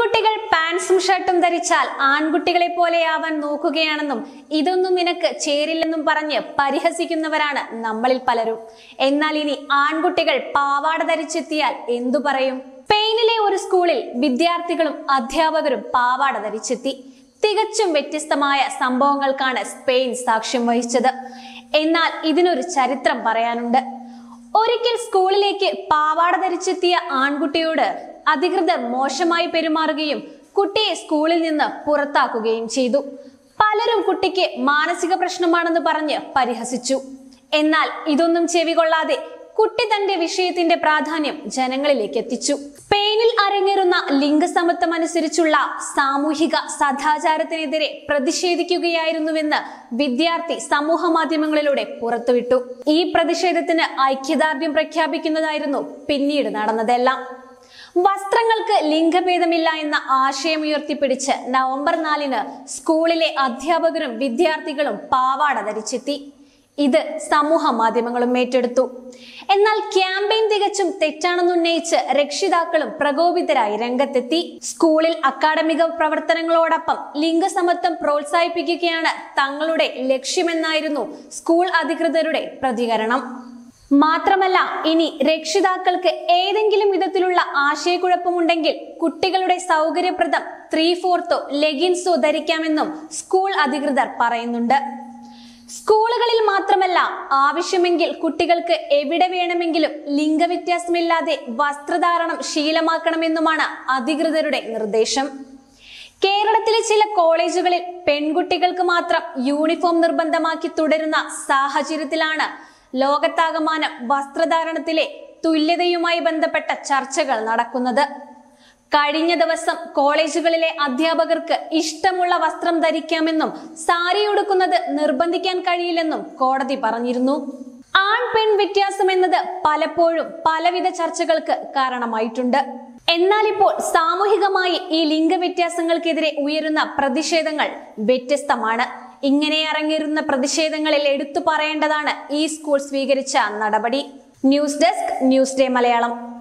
പെൺകുട്ടികൾ പാൻസും ഷർട്ടും ധരിച്ചാൽ ആൺകുട്ടികളെ പോലെയാവാൻ നോക്കുകയാണെന്നും ഇതൊന്നും നിനക്ക് ചേരില്ലെന്നും പറഞ്ഞ് പരിഹസിക്കുന്നവരാണ് നമ്മളിൽ പലരും എന്നാൽ ഇനി ആൺകുട്ടികൾ പാവാട ധരിച്ചെത്തിയാൽ എന്തു പറയും സ്പെയിനിലെ ഒരു സ്കൂളിൽ വിദ്യാർത്ഥികളും അധ്യാപകരും പാവാട ധരിച്ചെത്തി തികച്ചും വ്യത്യസ്തമായ സംഭവങ്ങൾക്കാണ് സ്പെയിൻ സാക്ഷ്യം വഹിച്ചത് എന്നാൽ ഇതിനൊരു ചരിത്രം പറയാനുണ്ട് ഒരിക്കൽ സ്കൂളിലേക്ക് പാവാട ധരിച്ചെത്തിയ ആൺകുട്ടിയോട് അധികൃതർ മോശമായി പെരുമാറുകയും കുട്ടിയെ സ്കൂളിൽ നിന്ന് പുറത്താക്കുകയും ചെയ്തു പലരും കുട്ടിക്ക് മാനസിക പ്രശ്നമാണെന്ന് പറഞ്ഞ് പരിഹസിച്ചു എന്നാൽ ഇതൊന്നും ചെവികൊള്ളാതെ കുട്ടി തന്റെ വിഷയത്തിന്റെ പ്രാധാന്യം ജനങ്ങളിലേക്ക് എത്തിച്ചു സ്പെയിനിൽ അരങ്ങേറുന്ന ലിംഗസമത്വം അനുസരിച്ചുള്ള സാമൂഹിക സദാചാരത്തിനെതിരെ പ്രതിഷേധിക്കുകയായിരുന്നുവെന്ന് വിദ്യാർത്ഥി സമൂഹ മാധ്യമങ്ങളിലൂടെ പുറത്തുവിട്ടു ഈ പ്രതിഷേധത്തിന് ഐക്യദാർഢ്യം പ്രഖ്യാപിക്കുന്നതായിരുന്നു പിന്നീട് നടന്നതെല്ലാം വസ്ത്രങ്ങൾക്ക് ലിംഗഭേദമില്ല എന്ന ആശയം ഉയർത്തിപ്പിടിച്ച് നവംബർ നാലിന് സ്കൂളിലെ അധ്യാപകരും വിദ്യാർത്ഥികളും പാവാട ധരിച്ചെത്തി ഇത് സമൂഹ മാധ്യമങ്ങളും ഏറ്റെടുത്തു എന്നാൽ ക്യാമ്പയിൻ തികച്ചും തെറ്റാണെന്നുന്നയിച്ച് രക്ഷിതാക്കളും പ്രകോപിതരായി രംഗത്തെത്തി സ്കൂളിൽ അക്കാഡമിക പ്രവർത്തനങ്ങളോടൊപ്പം ലിംഗസമത്വം പ്രോത്സാഹിപ്പിക്കുകയാണ് തങ്ങളുടെ ലക്ഷ്യമെന്നായിരുന്നു സ്കൂൾ അധികൃതരുടെ പ്രതികരണം മാത്രമല്ല ഇനി രക്ഷിതാക്കൾക്ക് ഏതെങ്കിലും വിധത്തിലുള്ള ആശയക്കുഴപ്പമുണ്ടെങ്കിൽ കുട്ടികളുടെ സൗകര്യപ്രദം ത്രീ ഫോർത്തോ ലെഗിൻസോ ധരിക്കാമെന്നും സ്കൂൾ അധികൃതർ പറയുന്നുണ്ട് സ്കൂളുകളിൽ മാത്രമല്ല ആവശ്യമെങ്കിൽ കുട്ടികൾക്ക് എവിടെ വേണമെങ്കിലും ലിംഗവ്യത്യാസമില്ലാതെ വസ്ത്രധാരണം ശീലമാക്കണമെന്നുമാണ് അധികൃതരുടെ നിർദ്ദേശം കേരളത്തിലെ ചില കോളേജുകളിൽ പെൺകുട്ടികൾക്ക് മാത്രം യൂണിഫോം നിർബന്ധമാക്കി തുടരുന്ന സാഹചര്യത്തിലാണ് ലോകത്താകമാനം വസ്ത്രധാരണത്തിലെ തുല്യതയുമായി ബന്ധപ്പെട്ട ചർച്ചകൾ നടക്കുന്നത് കഴിഞ്ഞ ദിവസം കോളേജുകളിലെ അധ്യാപകർക്ക് ഇഷ്ടമുള്ള വസ്ത്രം ധരിക്കാമെന്നും സാരി ഉടുക്കുന്നത് നിർബന്ധിക്കാൻ കഴിയില്ലെന്നും കോടതി പറഞ്ഞിരുന്നു ആൺ പെൺ വ്യത്യാസം എന്നത് പലപ്പോഴും പലവിധ ചർച്ചകൾക്ക് കാരണമായിട്ടുണ്ട് എന്നാൽ ഇപ്പോൾ സാമൂഹികമായി ഈ ലിംഗവ്യത്യാസങ്ങൾക്കെതിരെ ഉയരുന്ന പ്രതിഷേധങ്ങൾ വ്യത്യസ്തമാണ് ഇങ്ങനെ അരങ്ങേറുന്ന പ്രതിഷേധങ്ങളിൽ എടുത്തു പറയേണ്ടതാണ് ഈ സ്കൂൾ സ്വീകരിച്ച നടപടി news desk news day Malayalam